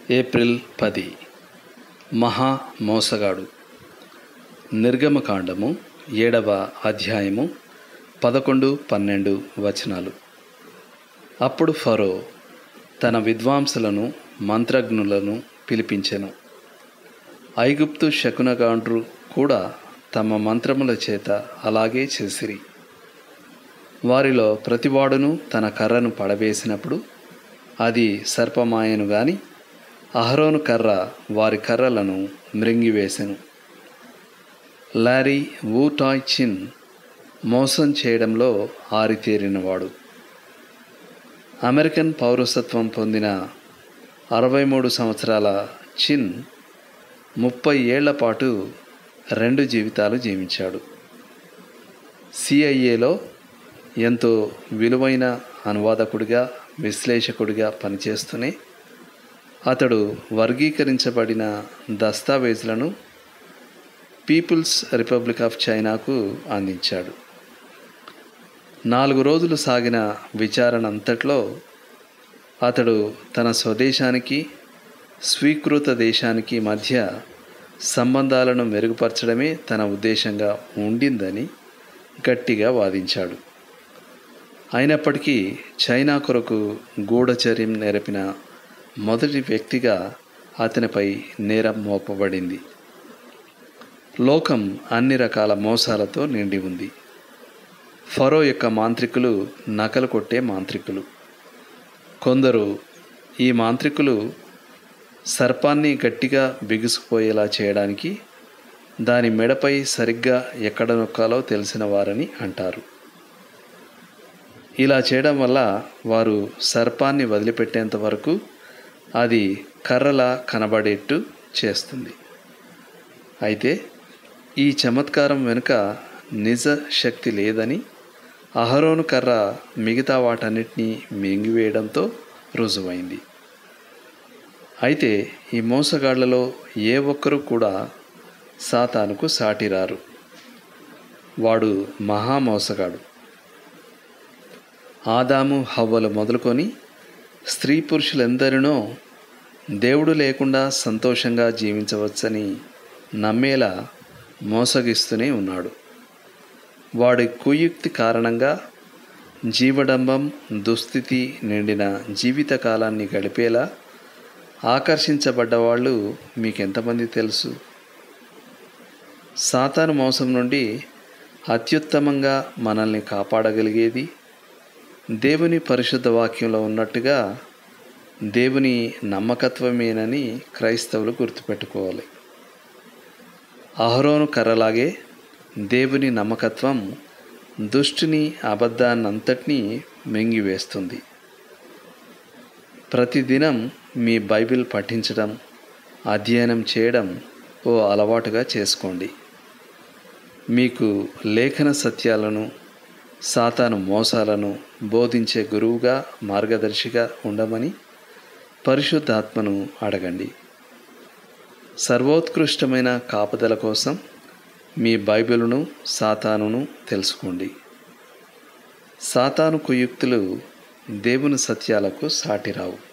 April పది మహా మోసగాడు నిర్గమకాండము ఏడవ అధ్యాయము పదకొండు పన్నెండు వచనాలు అప్పుడు ఫరో తన విద్వాంసులను మంత్రజ్ఞులను పిలిపించెను ఐగుప్తు శకునగాండ్రు కూడా తమ మంత్రముల చేత అలాగే చేసిరి వారిలో ప్రతివాడును తన కర్రను పడవేసినప్పుడు అది సర్పమాయను గాని అహరోను కర్ర వారి కర్రలను మృంగివేసెను లారీ వూటాయ్ చిన్ మోసం చేయడంలో ఆరితేరినవాడు అమెరికన్ పౌరసత్వం పొందిన అరవై మూడు సంవత్సరాల చిన్ ముప్పై ఏళ్ల పాటు రెండు జీవితాలు జీవించాడు సిఐఏలో ఎంతో విలువైన అనువాదకుడిగా విశ్లేషకుడిగా పనిచేస్తూనే అతడు వర్గీకరించబడిన దస్తావేజులను పీపుల్స్ రిపబ్లిక్ ఆఫ్ చైనాకు అందించాడు నాలుగు రోజులు సాగిన విచారణ అంతట్లో అతడు తన స్వదేశానికి స్వీకృత దేశానికి మధ్య సంబంధాలను మెరుగుపరచడమే తన ఉద్దేశంగా ఉండిందని గట్టిగా వాదించాడు అయినప్పటికీ చైనా కొరకు గూఢచర్యం నెరపిన మొదటి వ్యక్తిగా అతనిపై నేరం మోపబడింది లోకం అన్ని రకాల మోసాలతో నిండి ఉంది ఫరో యొక్క మాంత్రికులు నకలు కొట్టే మాంత్రికులు కొందరు ఈ మాంత్రికులు సర్పాన్ని గట్టిగా బిగుసుకుపోయేలా చేయడానికి దాని మెడపై సరిగ్గా ఎక్కడ నొక్కాలో తెలిసిన వారని అంటారు ఇలా చేయడం వల్ల వారు సర్పాన్ని వదిలిపెట్టేంత వరకు అది కర్రలా కనబడేట్టు చేస్తుంది అయితే ఈ చమత్కారం వెనుక నిజ శక్తి లేదని అహరోను కర్ర మిగతా వాటన్నిటినీ మింగివేయడంతో రుజువైంది అయితే ఈ మోసగాళ్లలో ఏ ఒక్కరూ కూడా సాతానుకు సాటిరారు వాడు మహా మోసగాడు ఆదాము హవ్వలు మొదలుకొని స్త్రీ పురుషులెందరినో దేవుడు లేకుండా సంతోషంగా జీవించవచ్చని నమ్మేలా మోసగిస్తూనే ఉన్నాడు వాడి కుయుక్తి కారణంగా జీవడంబం దుస్థితి నిండిన జీవిత కాలాన్ని గడిపేలా ఆకర్షించబడ్డవాళ్ళు మీకెంతమంది తెలుసు సాతాను మోసం నుండి అత్యుత్తమంగా మనల్ని కాపాడగలిగేది దేవుని పరిశుద్ధ వాక్యంలో ఉన్నట్టుగా దేవుని నమ్మకత్వమేనని క్రైస్తవులు గుర్తుపెట్టుకోవాలి అహరోను కర్రలాగే దేవుని నమ్మకత్వం దుష్టుని అబద్ధాన్నంతటినీ మింగివేస్తుంది ప్రతిదినం మీ బైబిల్ పఠించడం అధ్యయనం చేయడం ఓ అలవాటుగా చేసుకోండి మీకు లేఖన సత్యాలను సాతాను మోసాలను బోధించే గురువుగా మార్గదర్శిగా ఉండమని పరిశుద్ధాత్మను అడగండి సర్వోత్కృష్టమైన కాపుదల కోసం మీ బైబిలును సాతానును తెలుసుకోండి సాతాను కుయుక్తులు దేవుని సత్యాలకు సాటిరావు